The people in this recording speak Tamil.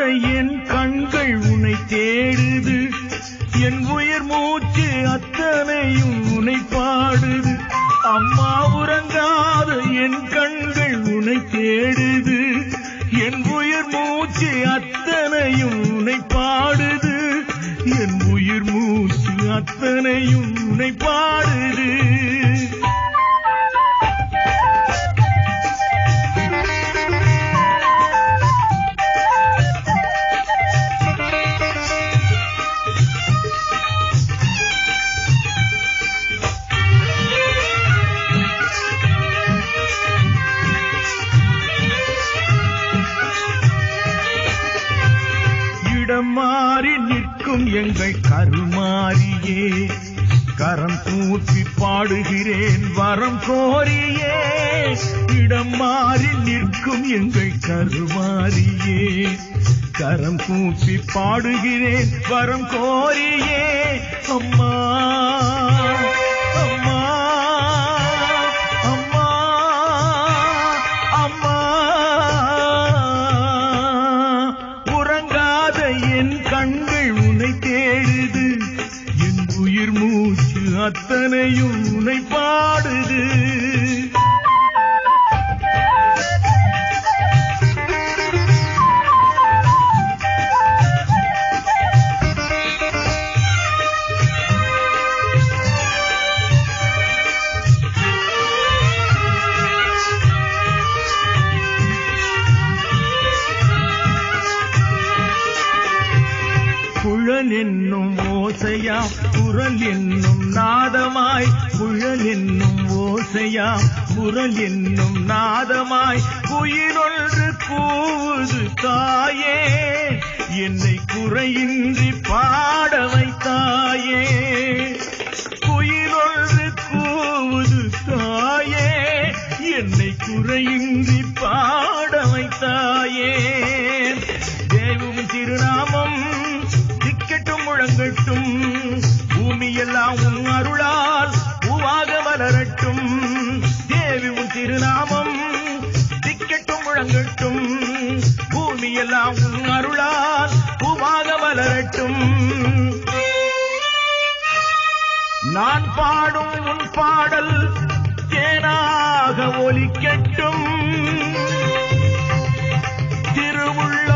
என் கண்கள் உன்னை தேடுது என் உயிர் மூச்சு அத்தனையும் உன்னை பாடுது அம்மா உறங்காத என் கண்கள் உன்னை தேடுது என் உயிர் மூச்சு அத்தனையும் உன்னை பாடுது என் உயிர் மூச்சு அத்தனையும் உன்னை பாடுது இடம் மாறி நிற்கும் எங்கள் கருமாரியே கரம் தூக்கி பாடுகிறேன் வரம் கோரியே இடம் மாறி நிற்கும் எங்கள் கருமாரியே கரம் கூப்பி பாடுகிறேன் வரம் கோரியே அம்மா அம்மா அம்மா அம்மா உறங்காத என் கண்கள் உன்னை தேடுது என் உயிர் மூச்சு அத்தனையும் உன்னை பாடுது குழல் என்னும் ஓசையாம் குரல் என்னும் நாதமாய் குழல் என்னும் ஓசையாம் குரல் என்னும் நாதமாய் குயிலொன்று கூவுது தாயே என்னை குறையின்றி பாட வைத்தாயே குயிலொன்று கூவுது தாயே என்னை குறையின்றி பாட வைத்தாயே தேவும் திருநாமம் திக்கட்டும் முழங்கட்டும் பூமியெல்லாம் உன் அருளால் பூவாக மலரட்டும் தேவி உன் திருநாமம் திக்கட்டும் முழங்கட்டும் பூமியெல்லாம் உன் அருளால் பூவாக மலரட்டும் நான் பாடும் உன் பாடல் தேனாக ஒலிக்கட்டும் திருவுள்ள